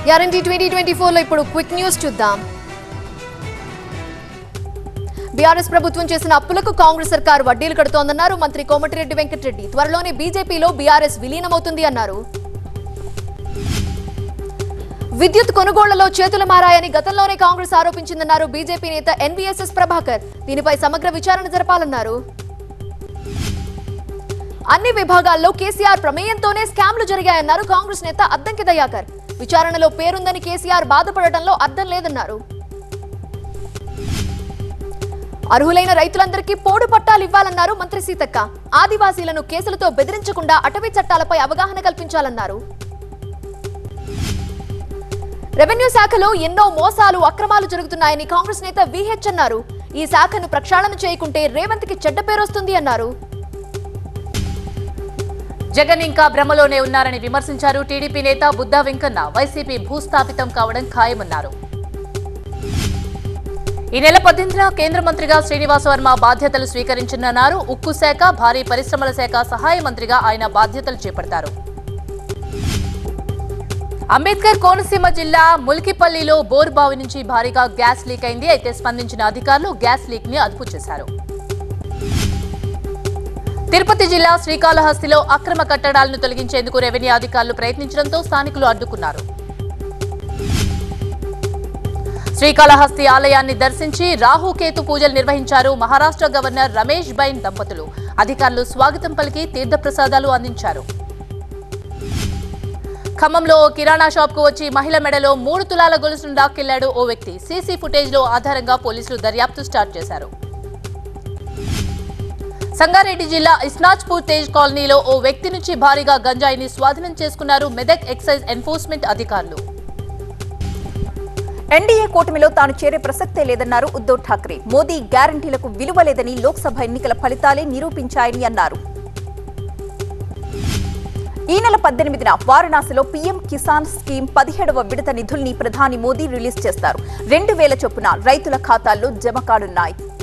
guarantee twenty twenty ఫోర్లో ఇప్పుడు quick news చూద్దాం బీఆర్ఎస్ ప్రభుత్వం చేసిన అప్పులకు కాంగ్రెస్ సర్కారు వడ్డీలు కడుతోందన్నారు మంత్రి కోమటిరెడ్డి వెంకటరెడ్డి త్వరలోనే బీజేపీలో బీఆర్ఎస్ విలీనమవుతుంది అన్నారు విద్యుత్ కొనుగోళ్లలో చేతులు మారాయని గతంలోనే కాంగ్రెస్ ఆరోపించిందన్నారు బీజేపీ నేత ఎన్వీఎస్ఎస్ ప్రభాకర్ దీనిపై సమగ్ర విచారణ జరపాలన్నారు అన్ని విభాగాల్లో కేసీఆర్ ప్రమేయంతోనే స్కామ్లు జరిగాయన్నారు కాంగ్రెస్ నేత అద్దంకి దయాకర్ విచారణలో పేరుందని కేసీఆర్ బాధపడటంలో అర్థం లేదన్నారు అర్హులైన రైతులందరికీ పోడు పట్టాలు ఇవ్వాలన్నారు మంత్రి సీతక్క ఆదివాసీలను కేసులతో బెదిరించకుండా అటవీ చట్టాలపై అవగాహన కల్పించాలన్నారు రెవెన్యూ శాఖలో ఎన్నో మోసాలు అక్రమాలు జరుగుతున్నాయని కాంగ్రెస్ నేత విహెచ్ అన్నారు ఈ శాఖను ప్రక్షాళన చేయకుంటే రేవంత్ కి చెడ్డ పేరొస్తుంది అన్నారు జగన్ ఇంకా భ్రమలోనే ఉన్నారని విమర్శించారు టీడీపీ నేత బుద్దా వెంకన్న వైసీపీ భూస్థాపితం కావడం ఖాయమన్నారు ఈ నెల పద్దెనిమిదిన కేంద్ర మంత్రిగా శ్రీనివాస వర్మ బాధ్యతలు స్వీకరించనున్నారు ఉక్కు శాఖ భారీ పరిశ్రమల శాఖ సహాయ మంత్రిగా ఆయన బాధ్యతలు చేపడతారు అంబేద్కర్ కోనసీమ జిల్లా ముల్కిపల్లిలో బోరు బావి నుంచి భారీగా గ్యాస్ లీక్ అయింది అయితే స్పందించిన అధికారులు గ్యాస్ లీక్ ని అదుపు చేశారు తిరుపతి జిల్లా శ్రీకాళహస్తిలో అక్రమ కట్టడాలను తొలగించేందుకు రెవెన్యూ అధికారులు ప్రయత్నించడంతో స్థానికులు అడ్డుకున్నారు శ్రీకాళహస్తి ఆలయాన్ని దర్శించి రాహుకేతు పూజలు నిర్వహించారు మహారాష్ట్ర గవర్నర్ రమేష్ బైన్ దంపతులు అధికారులు స్వాగతం పలికి తీర్థప్రసాదాలు అందించారు ఖమ్మంలో ఓ కిరాణా షాప్ కు వచ్చి మహిళ మెడలో మూడు తులాల గొలుసును దాక్కెళ్లాడు ఓ వ్యక్తి సీసీ ఫుటేజ్ లో ఆధారంగా పోలీసులు దర్యాప్తు స్టార్ట్ చేశారు సంగారెడ్డి జిల్లా ఇస్నాజ్పూర్ తేజ్ కాలనీలో ఓ వ్యక్తి నుంచి భారీగా గంజాయిని స్వాధీనం చేసుకున్నారు మెదక్ ఎక్సైజ్ ఎన్ఫోర్స్మెంట్ అధికారులు ఎన్డీఏ కూటమిలో తాను చేరే ప్రసక్తే లేదన్నారు ఉద్దవ్ ఠాక్రే మోదీ గ్యారంటీలకు విలువ లేదని లోక్సభ ఎన్నికల ఫలితాలే నిరూపించాయని అన్నారు ఈ నెల పద్దెనిమిదిన వారణాసిలో పీఎం కిసాన్ స్కీమ్ పదిహేడవ విడత నిధుల్ని ప్రధాని మోదీ రిలీజ్ చేస్తారు రెండు వేల చొప్పున రైతుల ఖాతాల్లో జమ కానున్నాయి